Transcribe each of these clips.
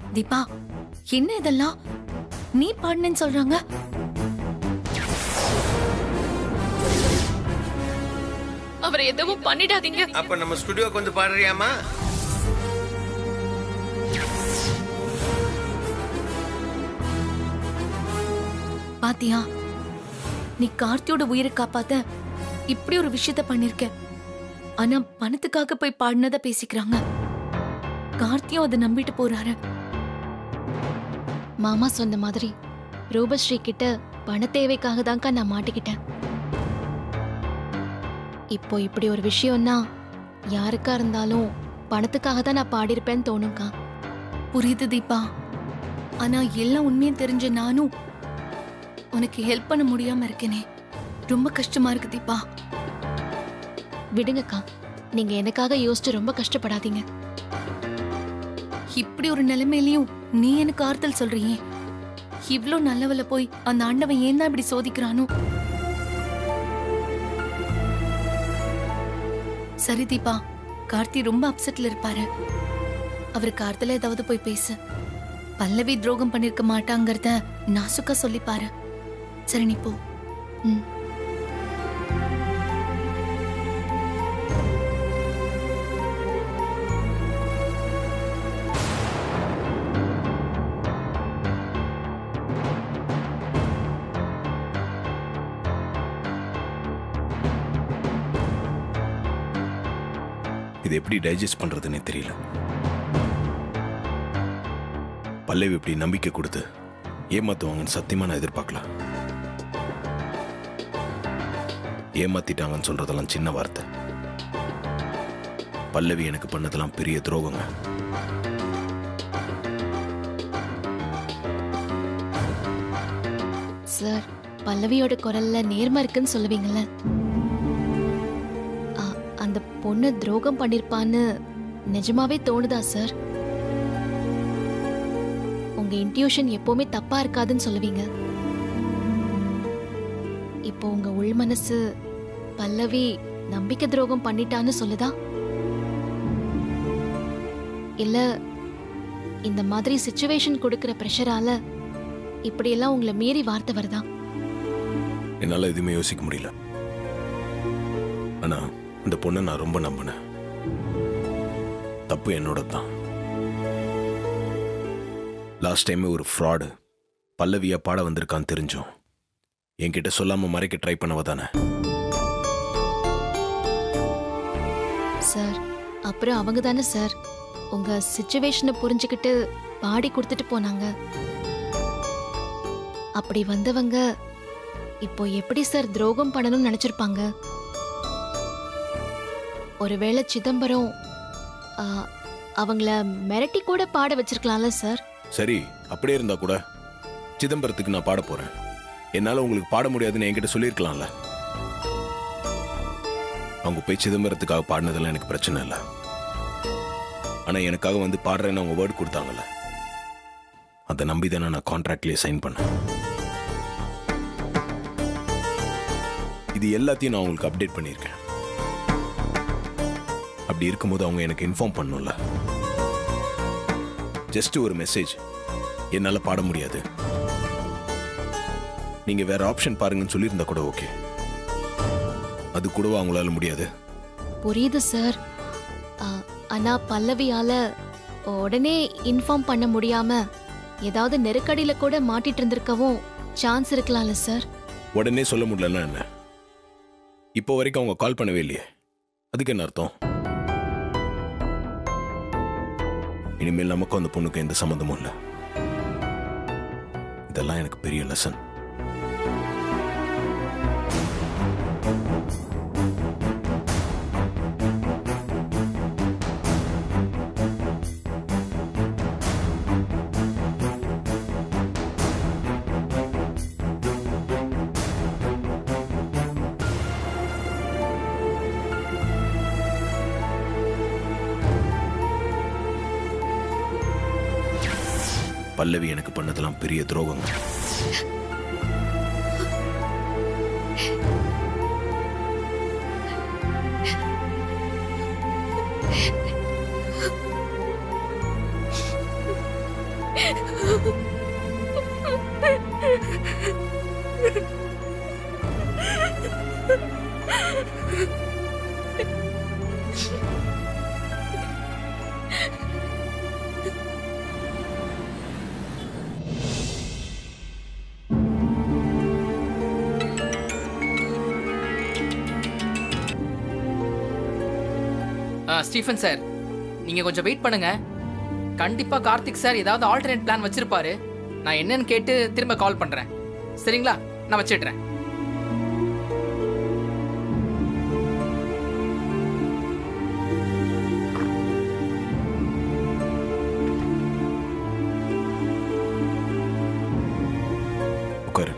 தீபா என்ன இதெல்லாம் நீ பாடினேன்னு சொல்றாங்க அவரை எதுவும் பண்ணிடாதீங்க அப்ப நம்ம ஸ்டுடியோக்கு வந்து பாடுறியாமா பாத்தியா நீ கார்த்தியோட உயிரை காப்பாத்த இப்படி ஒரு விஷயத்த பண்ணிருக்க ஆனா பணத்துக்காக போய் பாடினத பேசிக்கிறாங்க கார்த்தியும் அதை நம்பிட்டு போறாரு மாமா சொன்ன மாதிரி ரூபஸ்ரீ கிட்ட பண தேவைக்காக தான்க்கா நான் மாட்டிக்கிட்டேன் இப்போ இப்படி ஒரு விஷயம்னா யாருக்கா இருந்தாலும் பணத்துக்காக தான் நான் பாடியிருப்பேன்னு தோணும்க்கா புரியுது தீபா ஆனா எல்லாம் உண்மையும் தெரிஞ்ச நானும் உனக்கு ஹெல்ப் பண்ண முடியாம இருக்கேனே ரொம்ப கஷ்டமா இருக்கு தீபா விடுங்கக்கா நீங்க எனக்காக யோசிச்சு ரொம்ப கஷ்டப்படாதீங்க இப்படி ஒரு நிலைமையிலயும் நீ எனக்கு ஆறுதல் சொல்றியே இவ்ளோ நல்லவள போய் அந்த ஆண்டவன் ஏன் தான் இப்படி சோதிக்கிறானோ சரி தீபா கார்த்தி ரொம்ப அப்செட்ல இருப்பாரு அவருக்கு ஆறுதல ஏதாவது போய் பேசு பல்லவி துரோகம் பண்ணிருக்க மாட்டாங்கிறத நாசுக்கா சொல்லிப்பாரு சரி நீ போ ம் இது எப்படி டைஜஸ்ட் பண்றதுன்னே தெரியல பல்லவி இப்படி நம்பிக்கை கொடுத்து ஏமாத்துவாங்கன்னு சத்தியமா நான் எதிர்பார்க்கல ஏமாத்திட்டாங்கன்னு சொல்றதெல்லாம் சின்ன வார்த்தை பல்லவி எனக்கு பண்ணதெல்லாம் பெரிய துரோகங்க சார் பல்லவியோட குரல்ல நேர்மை இருக்குன்னு சொல்லுவீங்கல்ல ஆ, அந்த பொண்ணு துரோகம் பண்ணிருப்பான்னு நிஜமாவே தோணுதா சார் உங்க இன்ட்யூஷன் எப்பவுமே தப்பா இருக்காதுன்னு சொல்லுவீங்க இப்போ உங்க உள் மனசு பல்லவி நம்பிக்கை துரோகம் பண்ணிட்டான்னு சொல்லுதா இல்ல இந்த மாதிரி சுச்சுவேஷன் கொடுக்கிற ப்ரெஷரால இப்படியெல்லாம் உங்களை மீறி வார்த்தை வருதா என்னால எதுவுமே யோசிக்க முடியல ஆனா இந்த பொண்ணை நான் ரொம்ப நம்பினேன் தப்பு என்னோட தான் லாஸ்ட் டைமே ஒரு ஃப்ராடு பல்லவியா பாட வந்திருக்கான்னு தெரிஞ்சோம் என்கிட்ட சொல்லாம மறைக்க ட்ரை பண்ணவ தானே சார் அப்புறம் அவங்க தானே சார் உங்க சுச்சுவேஷனை புரிஞ்சுக்கிட்டு பாடி கொடுத்துட்டு போனாங்க அப்படி வந்தவங்க இப்போ எப்படி சார் துரோகம் பண்ணணும்னு நினைச்சிருப்பாங்க ஒருவேளை சிதம்பரம் ஆ, அவங்கள மிரட்டி கூட பாட வச்சிருக்கலாம்ல சார் சரி அப்படியே இருந்தா கூட சிதம்பரத்துக்கு நான் பாட போறேன் என்னால உங்களுக்கு பாட முடியாதுன்னு என்கிட்ட சொல்லியிருக்கலாம்ல அவங்க போய் சிதம்பரத்துக்காக பாடினதெல்லாம் எனக்கு பிரச்சனை இல்லை ஆனா எனக்காக வந்து பாடுறேன்னு அவங்க வேர்டு கொடுத்தாங்கல்ல அதை நம்பி தானே நான் கான்ட்ராக்ட்லயே சைன் பண்ணேன் இது எல்லாத்தையும் நான் உங்களுக்கு அப்டேட் பண்ணியிருக்கேன் அப்படி இருக்கும்போது அவங்க எனக்கு இன்ஃபார்ம் பண்ணணும்ல ஜஸ்ட் ஒரு மெசேஜ் என்னால பாட முடியாது நீங்க வேற ஆப்ஷன் பாருங்கன்னு சொல்லியிருந்தா கூட ஓகே அது கூடவா அவங்களால முடியாது புரியுது சார் ஆ, ஆனா பல்லவியால உடனே இன்ஃபார்ம் பண்ண முடியாம ஏதாவது நெருக்கடியில கூட மாட்டிட்டு இருந்திருக்கவும் சான்ஸ் இருக்கலாம்ல சார் உடனே சொல்ல முடியலன்னா என்ன இப்போ வரைக்கும் அவங்க கால் பண்ணவே இல்லையே அதுக்கு என்ன அர்த்தம் இனிமேல் நமக்கும் அந்த பொண்ணுக்கும் எந்த சம்மந்தமும் இல்லை இதெல்லாம் எனக்கு பெரிய லெசன் பல்லவி எனக்கு பண்ணதெல்லாம் பெரிய துரோகங்க ஆ ஸ்டீஃபன் சார் நீங்க கொஞ்சம் வெயிட் பண்ணுங்க கண்டிப்பா கார்த்திக் சார் ஏதாவது ஆல்டர்னேட் பிளான் வச்சிருப்பாரு நான் என்னன்னு கேட்டு திரும்ப கால் பண்றேன் சரிங்களா நான் வச்சிடுறேன் உட்காரு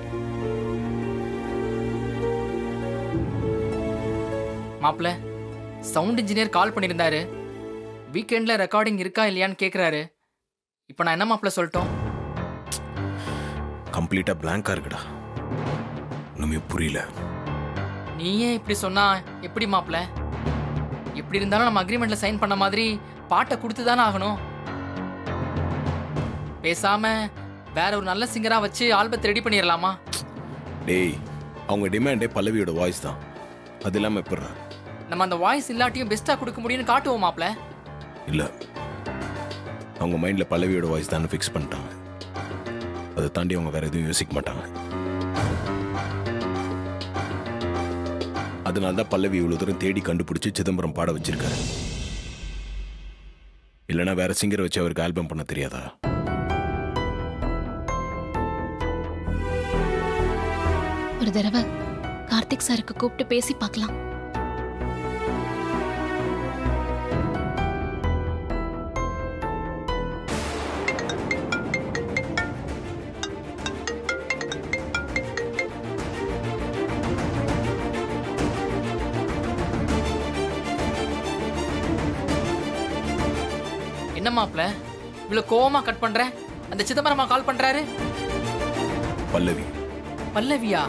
மாப்ள சவுண்ட் இன்ஜினியர் கால் பண்ணியிருந்தாரு வீக்கெண்ட்ல ரெக்கார்டிங் இருக்கா இல்லையான்னு கேக்குறாரு இப்போ நான் என்ன மாப்ள சொல்லட்டும் கம்ப்ளீட்டா பிளாங்கா இருக்குடா ஒண்ணுமே புரியல நீயே இப்படி சொன்னா எப்படி மாப்ள எப்படி இருந்தாலும் நம்ம அக்ரிமெண்ட்ல சைன் பண்ண மாதிரி பாட்டை கொடுத்து தானே ஆகணும் பேசாம வேற ஒரு நல்ல சிங்கரா வச்சு ஆல்பத்தை ரெடி பண்ணிடலாமா டேய் அவங்க டிமாண்டே பல்லவியோட வாய்ஸ் தான் அது இல்லாம எப்படிறா நம்ம அந்த வாய்ஸ் இல்லாட்டியும் பெஸ்டா கொடுக்க முடியும்னு காட்டுவோம் மாப்ள இல்ல அவங்க மைண்ட்ல பல்லவியோட வாய்ஸ் தான் ஃபிக்ஸ் பண்ணிட்டாங்க அதை தாண்டி அவங்க வேற எதுவும் யோசிக்க மாட்டாங்க அதனால தான் பல்லவி இவ்வளவு தூரம் தேடி கண்டுபிடிச்சு சிதம்பரம் பாட வச்சிருக்காரு இல்லைன்னா வேற சிங்கரை வச்சு அவருக்கு ஆல்பம் பண்ண தெரியாதா ஒரு தடவை கார்த்திக் சாருக்கு கூப்பிட்டு பேசி பார்க்கலாம் என்ன மாப்ள இவ்வளவு கோவமா கட் பண்ற அந்த சிதம்பரமா கால் பண்றாரு பல்லவி பல்லவியா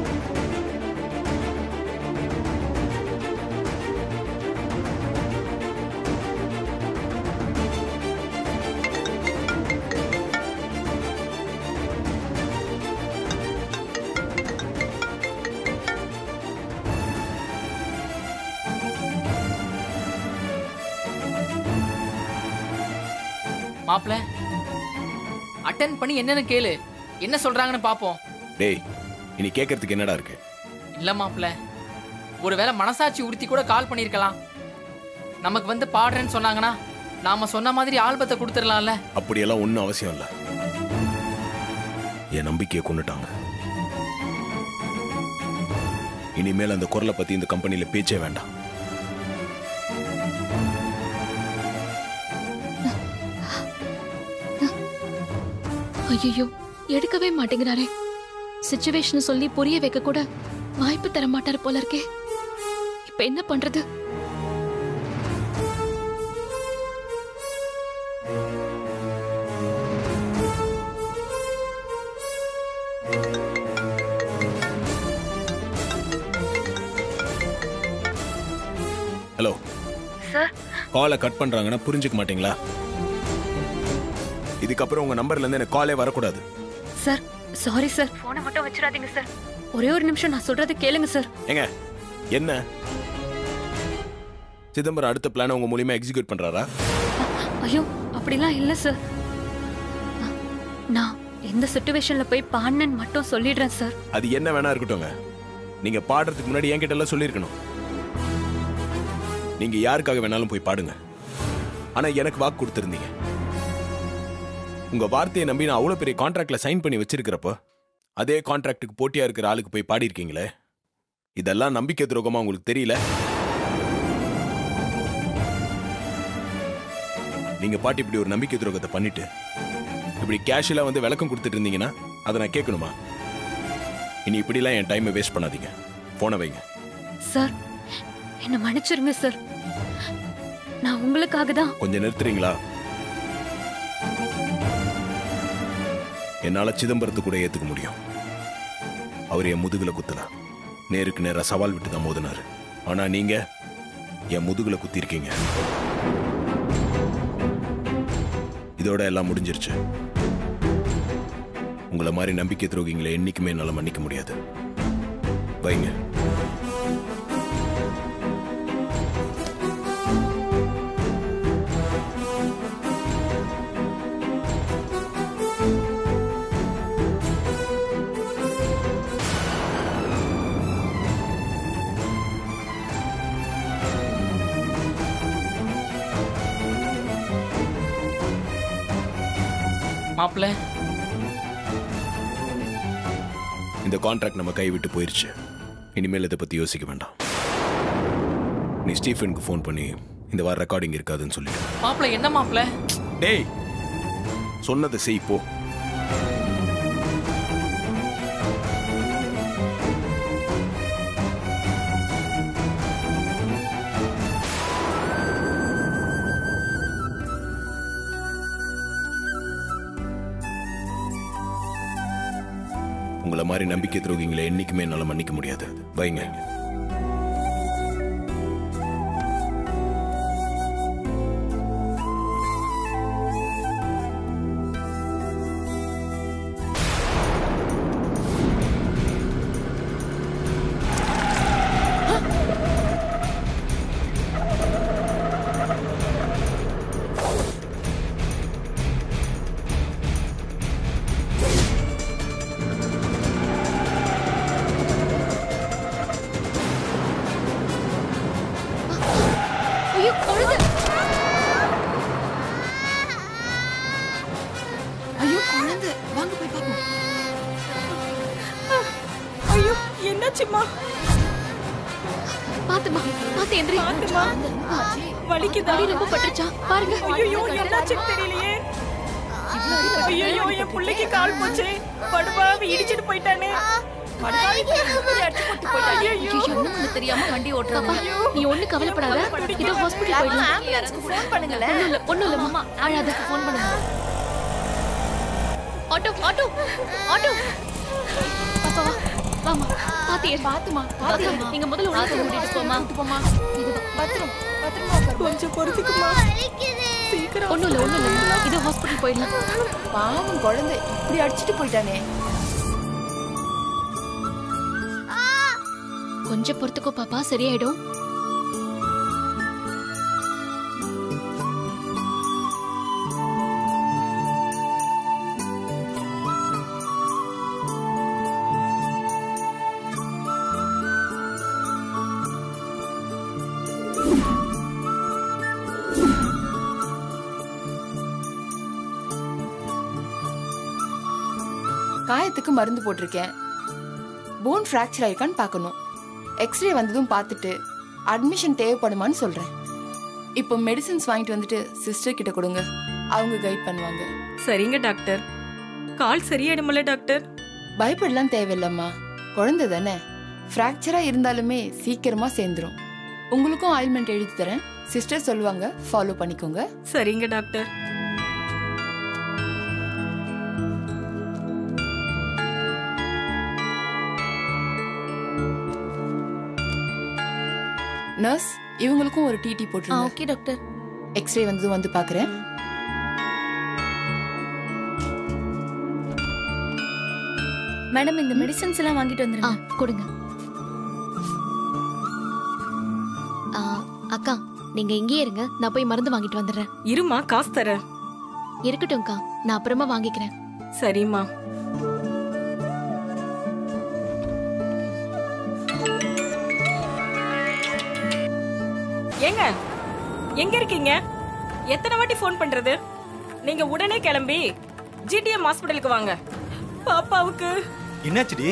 மாப்ள அட்டன் பண்ணி என்னன்னு கேளு என்ன சொல்றாங்கன்னு பாப்போம் டேய் இனி கேட்கறதுக்கு என்னடா இருக்கு இல்ல மாப்ள ஒருவேளை மனசாட்சி உறுத்தி கூட கால் பண்ணிருக்கலாம் நமக்கு வந்து பாடுறேன்னு சொன்னாங்கன்னா நாம சொன்ன மாதிரி ஆல்பத்தை கொடுத்துடலாம்ல அப்படியெல்லாம் ஒன்றும் அவசியம் இல்லை என் நம்பிக்கையை கொண்டுட்டாங்க இனிமேல் அந்த குரலை பத்தி இந்த கம்பெனில பேச்சே வேண்டாம் ஐயோ எடுக்கவே மாட்டேங்கிறாரே சுச்சுவேஷன் சொல்லி புரிய வைக்க கூட வாய்ப்பு தர மாட்டாரு போல இருக்கே இப்ப என்ன பண்றது ஹலோ காலை கட் பண்றாங்கன்னா புரிஞ்சுக்க மாட்டீங்களா இதுக்கப்புறம் உங்க நம்பர்ல இருந்து எனக்கு காலே வரக்கூடாது சார் சாரி சார் போனை மட்டும் வச்சிடாதீங்க சார் ஒரே ஒரு நிமிஷம் நான் சொல்றது கேளுங்க சார் ஏங்க என்ன சிதம்பரம் அடுத்த பிளானை உங்க மூலியமா எக்ஸிக்யூட் பண்றாரா ஐயோ அப்படிலாம் இல்ல சார் நான்- நான் எந்த சுச்சுவேஷன்ல போய் பாடினேன்னு மட்டும் சொல்லிடுறேன் சார் அது என்ன வேணா இருக்கட்டும்ங்க நீங்க பாடுறதுக்கு முன்னாடி என்கிட்ட எல்லாம் சொல்லியிருக்கணும் நீங்க யாருக்காக வேணாலும் போய் பாடுங்க ஆனா எனக்கு வாக்கு கொடுத்திருந்தீங்க உங்க வார்த்தையை நம்பி நான் அவ்வளவு பெரிய கான்ட்ராக்ட்ல சைன் பண்ணி வச்சிருக்கிறப்போ அதே கான்ட்ராக்ட்டுக்கு போட்டியா இருக்கிற ஆளுக்கு போய் பாடியிருக்கீங்களே இதெல்லாம் நம்பிக்கை துரோகமா உங்களுக்கு தெரியல நீங்க பாட்டு இப்படி ஒரு நம்பிக்கை துரோகத்தை பண்ணிட்டு இப்படி கேஷுவலா வந்து விளக்கம் கொடுத்துட்டு இருந்தீங்கன்னா அதை நான் கேட்கணுமா இனி இப்படிலாம் என் டைமை வேஸ்ட் பண்ணாதீங்க போனை வைங்க சார் என்ன மன்னிச்சிருங்க சார் நான் உங்களுக்காக தான் கொஞ்சம் நிறுத்துறீங்களா என்னால சிதம்பரத்து கூட ஏத்துக்க முடியும் அவர் என் முதுகுல குத்தல நேருக்கு நேரா சவால் விட்டு தான் மோதினாரு ஆனா நீங்க என் முதுகுல குத்திருக்கீங்க இதோட எல்லாம் முடிஞ்சிருச்சு உங்களை மாதிரி நம்பிக்கை துரோகிங்களை என்னைக்குமே என்னால மன்னிக்க முடியாது வைங்க மாப்பிள்ள இந்த கான்ட்ராக்ட் நம்ம கை விட்டு போயிருச்சு இனிமேல் இதை பத்தி யோசிக்க வேண்டாம் நீ ஸ்டீஃபனுக்கு ஃபோன் பண்ணி இந்த வார ரெக்கார்டிங் இருக்காதுன்னு சொல்லிடு மாப்பிள்ள என்ன மாப்பிள்ள டேய் சொன்னதை செய் போ உங்களை மாதிரி நம்பிக்கை துரோகிங்களை என்னைக்குமே என்னால மன்னிக்க முடியாது வைங்க ஐயோ குழந்தை ஐயோ குழந்தை வாங்க போய் பாப்போம் ஐயோ என்னாச்சுமா பாத்துமா பாத்து எந்திரி பாத்துமா. வலிக்குதா அடி ரொம்ப பட்டுருச்சா பாருங்க ஐயோ என்னாச்சுன்னு தெரியலையே ஐயோ என் பிள்ளைக்கு கால் போச்சு படுபாவி இடிச்சிட்டு போயிட்டானே படுபாவி அடிச்சு போட்டு போயிட்டான் ஐயோ ஒண்ணும் தெரியாம வண்டி ஓட்டுறாங்க நீ ஒண்ணு கவலைப்படாத இதோ ஹாஸ்பிடல் போயிடலாம் ஃபோன் பண்ணுங்களேன் ஒண்ணும் இல்ல ஒண்ணும் இல்ல மாமா அழாத ஃபோன் பண்ணுங்க ஆட்டோ ஆட்டோ ஆட்டோ பாப்பா வா வாமா பாத்து ஏறு பாத்துமா அக்கா, நீங்க முதல்ல உள்ள பாத்து கூட்டிட்டு போமா போமா பத்திரம் பத்திரமா உட்காரு. கொஞ்சம் பொறுத்துக்குமா சீக்கிரம் ஒண்ணும் இல்ல ஒண்ணும் இல்ல இதோ ஹாஸ்பிடல் போயிடலாம் பாவம் குழந்தை இப்படி அடிச்சிட்டு போயிட்டானே கொஞ்சம் பொறுத்துக்கோ பாப்பா சரியாயிடும் காயத்துக்கு மருந்து போட்டிருக்கேன் போன் ஃப்ராக்சர் ஆயிருக்கான்னு பார்க்கணும் எக்ஸ்ரே வந்ததும் பார்த்துட்டு அட்மிஷன் தேவைப்படுமான்னு சொல்றேன் இப்போ மெடிசின்ஸ் வாங்கிட்டு வந்துட்டு சிஸ்டர் கிட்ட கொடுங்க அவங்க கைட் பண்ணுவாங்க சரிங்க டாக்டர் கால் சரியாயிடுமல்ல டாக்டர் பயப்படலாம் தேவையில்லம்மா குழந்தை தானே ஃப்ராக்சரா இருந்தாலுமே சீக்கிரமா சேர்ந்துரும் உங்களுக்கும் ஆயில்மெண்ட் எழுதி தரேன் சிஸ்டர் சொல்லுவாங்க ஃபாலோ பண்ணிக்கோங்க சரிங்க டாக்டர் நர்ஸ் இவங்களுக்கும் ஒரு டிடி ஆ போட்டுருங்க ஓகே டாக்டர் எக்ஸ்ரே வந்ததும் வந்து பார்க்குறேன் மேடம் இந்த மெடிசன்ஸ் எல்லாம் வாங்கிட்டு ஆ வந்துருங்க கொடுங்க ஆ, அக்கா நீங்க இங்கேயே இருங்க நான் போய் மருந்து வாங்கிட்டு வந்துடுறேன் இருமா காசு தரேன் இருக்கட்டும்க்கா நான் அப்புறமா வாங்கிக்கிறேன் சரிம்மா ஏங்க எங்க இருக்கீங்க எத்தனை வாட்டி ஃபோன் பண்றது நீங்க உடனே கிளம்பி ஜிடிஎம் ஹாஸ்பிடலுக்கு வாங்க பாப்பாவுக்கு என்னாச்சுடி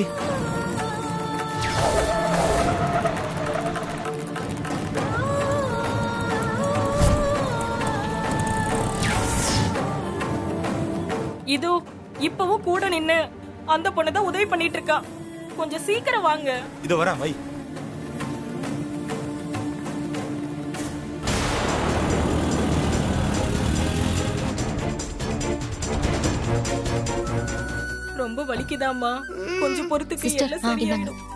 இதோ இப்பவும் கூட நின்னு அந்த பொண்ணு தான் உதவி பண்ணிட்டு இருக்கா கொஞ்சம் சீக்கிரம் வாங்க இதோ வரேன் வை ரொம்ப வலிக்குதாம்மா கொஞ்சம் பொறுத்துக்கு சிஸ்டர் எல்லாம் ஆ இந்தாங்க சரியாயிடும்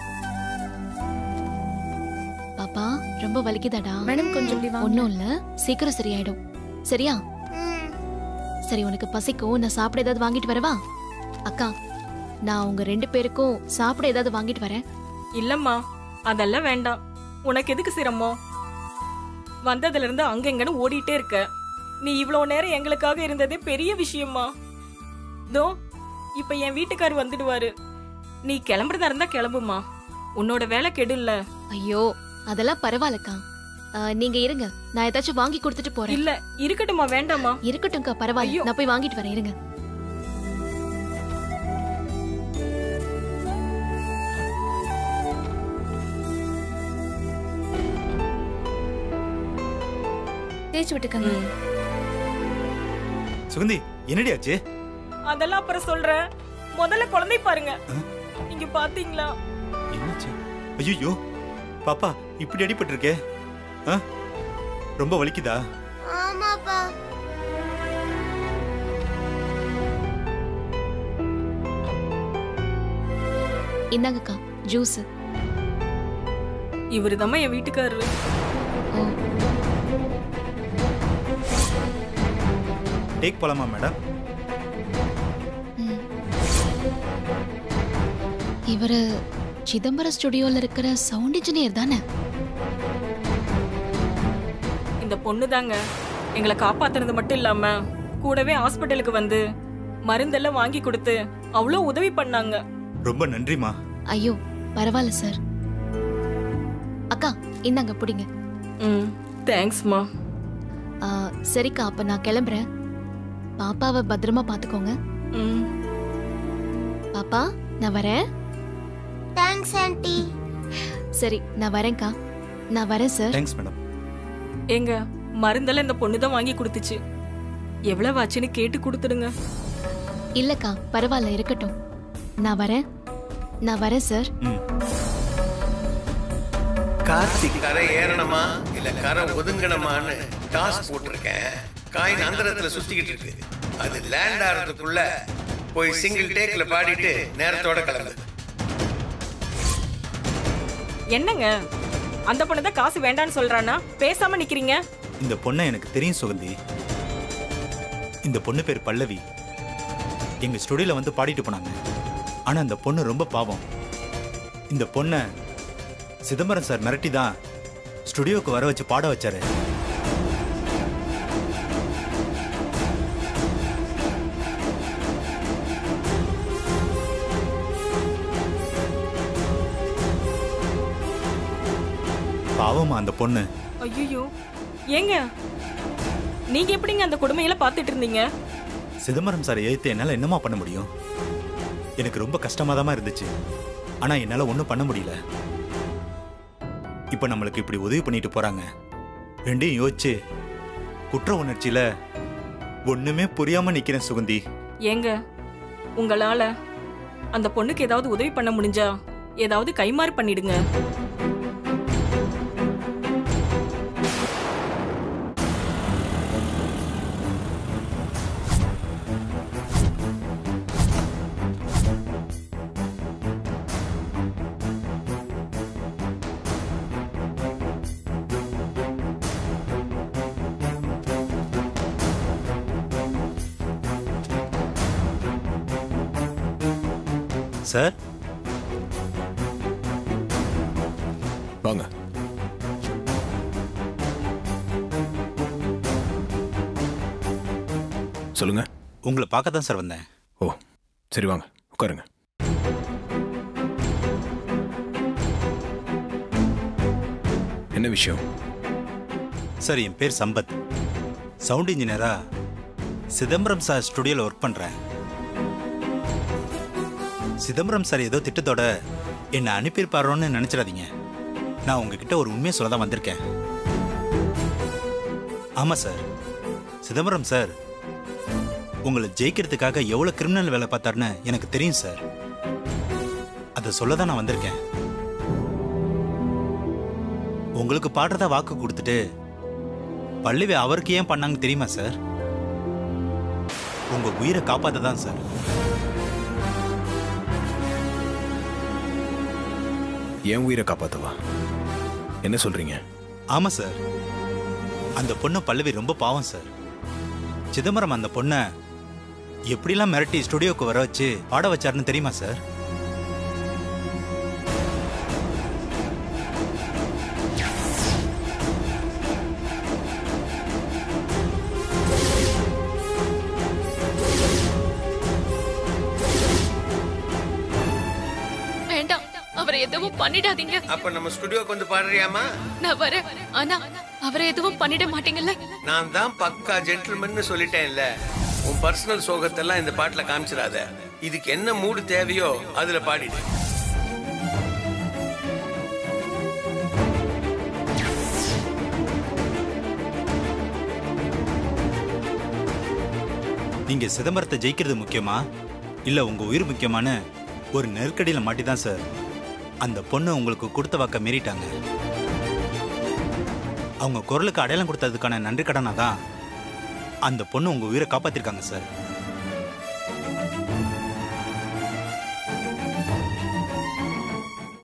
பாப்பா ரொம்ப வலிக்குதாடா மேடம் கொஞ்சம் இப்படி வாங்க ஒன்றும் இல்ல சீக்கிரம் சரியாயிடும் சரியா சரி உனக்கு பசிக்கும் நான் சாப்பிட ஏதாவது வாங்கிட்டு வரவா அக்கா நான் உங்க ரெண்டு பேருக்கும் சாப்பிட ஏதாவது வாங்கிட்டு வரேன் இல்லம்மா அதெல்லாம் வேண்டாம் உனக்கு எதுக்கு சிரமம் வந்ததுல இருந்து அங்க இங்கன்னு ஓடிட்டே இருக்க நீ இவ்வளவு நேரம் எங்களுக்காக இருந்ததே பெரிய விஷயமா தோ இப்ப என் வீட்டுக்கார் வந்துடுவாரு நீ கிளம்புறதா இருந்தா கிளம்புமா உன்னோட வேலை கெடுல்ல ஐயோ அதெல்லாம் பரவாயில்லக்கா ஆ, நீங்க இருங்க நான் ஏதாச்சும் வாங்கி கொடுத்துட்டு போறேன் இல்ல இருக்கட்டுமா வேண்டாமா இருக்கட்டும்க்கா பரவாயில்ல ஐயோ. நான் போய் வாங்கிட்டு வரேன் இருங்க தேய்ச்சி விட்டுக்கங்க சுகந்தி என்னடி ஆச்சு அதெல்லாம் அப்புறம் சொல்றேன் முதல்ல குழந்தை பாருங்க இங்க பாத்தீங்களா என்னாச்சு ஐயோ பாப்பா இப்படி அடிபட்டிருக்கே ஆ ரொம்ப வலிக்குதா ஆமாப்பா இந்தாங்கக்கா ஜூஸ் இவருதாம்மா என் வீட்டுக்காரரு ஓ டேக் போலாமா மேடம் ம். இவரு சிதம்பரம் ஸ்டுடியோல இருக்கிற சவுண்ட் இன்ஜினியர் தானே இந்த பொண்ணு தாங்க எங்களை காப்பாத்துறது மட்டும் இல்லாம கூடவே ஹாஸ்பிட்டலுக்கு வந்து மருந்தெல்லாம் வாங்கி கொடுத்து அவ்வளோ உதவி பண்ணாங்க ரொம்ப நன்றிமா ஐயோ பரவாயில்ல சார் அக்கா இந்தாங்க பிடிங்க ம் தேங்க்ஸ்மா ஆ, சரிக்கா அப்ப நான் கிளம்புறேன் பாப்பாவை பத்திரமா பாத்துக்கோங்க ம் பாப்பா நான் வரேன் தேங்க்ஸ் ஆண்டி சரி நான் வரேன்க்கா நான் வரேன் சார் தேங்க்ஸ் மேடம் ஏங்க மருந்தெல்லாம் இந்த பொண்ணு தான் வாங்கி கொடுத்துச்சு எவ்வளவு ஆச்சுன்னு கேட்டு கொடுத்துடுங்க இல்லக்கா பரவாயில்ல இருக்கட்டும் நான் வரேன் நான் வரேன் சார் ம் கார்த்திக் கரை ஏறணுமா இல்ல கரை ஒதுங்கணுமான்னு டாஸ் போட்டிருக்கேன் காயின் அந்தரத்துல சுத்திக்கிட்டு இருக்கு அது லேண்ட் ஆறதுக்குள்ள போய் சிங்கிள் டேக்ல பாடிட்டு நேரத்தோட கிளம்பு என்னங்க அந்த பொண்ணு தான் காசு வேண்டான்னு சொல்றானா பேசாம நிக்கிறீங்க இந்த பொண்ணை எனக்கு தெரியும் சுகந்தி இந்த பொண்ணு பேர் பல்லவி எங்க ஸ்டுடியோல வந்து பாடிட்டு போனாங்க ஆனா அந்த பொண்ணு ரொம்ப பாவம் இந்த பொண்ணை சிதம்பரம் சார் மிரட்டி தான் ஸ்டுடியோக்கு வர வச்சு பாட வச்சாரு பாவமா அந்த பொண்ணு ஐயோ ஏங்க நீங்க எப்படிங்க அந்த கொடுமையில பாத்துட்டு இருந்தீங்க சிதம்பரம் சார் எழுத்து என்னால் என்னமா பண்ண முடியும் எனக்கு ரொம்ப கஷ்டமா இருந்துச்சு ஆனா என்னால ஒன்றும் பண்ண முடியல இப்போ நம்மளுக்கு இப்படி உதவி பண்ணிட்டு போறாங்க ரெண்டையும் யோசிச்சு குற்ற உணர்ச்சியில ஒண்ணுமே புரியாம நிக்கிறேன் சுகந்தி ஏங்க உங்களால அந்த பொண்ணுக்கு ஏதாவது உதவி பண்ண முடிஞ்சா ஏதாவது கைமாறு பண்ணிடுங்க சார் வாங்க சொல்லுங்க உங்களை பார்க்க தான் சார் வந்தேன் ஓ சரி வாங்க உட்காருங்க என்ன விஷயம் சார் என் பேர் சம்பத் சவுண்ட் இன்ஜினியரா சிதம்பரம் சார் ஸ்டுடியோவில் ஒர்க் பண்ணுறேன் சிதம்பரம் சார் ஏதோ திட்டத்தோட என்னை அனுப்பியிருப்பாரோன்னு நினச்சிடாதீங்க நான் உங்ககிட்ட ஒரு உண்மையை சொல்ல தான் வந்திருக்கேன் ஆமாம் சார் சிதம்பரம் சார் உங்களை ஜெயிக்கிறதுக்காக எவ்வளோ கிரிமினல் வேலை பார்த்தாருன்னு எனக்கு தெரியும் சார் அதை சொல்ல தான் நான் வந்திருக்கேன் உங்களுக்கு பாடுறதா வாக்கு கொடுத்துட்டு பல்லவி அவருக்கு ஏன் பண்ணாங்க தெரியுமா சார் உங்க உயிரை காப்பாத்த தான் சார் என் உயிரை காப்பாத்தவா என்ன சொல்றீங்க ஆமா சார் அந்த பொண்ணு பல்லவி ரொம்ப பாவம் சார் சிதம்பரம் அந்த பொண்ணை எப்படிலாம் மிரட்டி ஸ்டுடியோக்கு வர வச்சு பாட வச்சாருன்னு தெரியுமா சார் வேண்டாம் அவரை எதுவும் பண்ணிடாதீங்க அப்ப நம்ம ஸ்டுடியோக்கு வந்து பாடுறியாமா நான் வரேன் ஆனா அவரை எதுவும் பண்ணிட மாட்டீங்கல்ல நான் தான் பக்கா ஜென்டில்மேன் சொல்லிட்டேன்ல உன் பர்சனல் சோகத்தெல்லாம் இந்த பாட்டுல காமிச்சிடாத இதுக்கு என்ன மூடு தேவையோ அதுல பாடிடு நீங்க சிதம்பரத்தை ஜெயிக்கிறது முக்கியமா இல்ல உங்க உயிர் முக்கியமான ஒரு நெருக்கடியில மாட்டிதான் சார் அந்த பொண்ணு உங்களுக்கு கொடுத்த வாக்க மீறிட்டாங்க அவங்க குரலுக்கு அடையாளம் கொடுத்ததுக்கான நன்றி கடனா தான் அந்த பொண்ணு உங்க உயிரை காப்பாத்திருக்காங்க சார்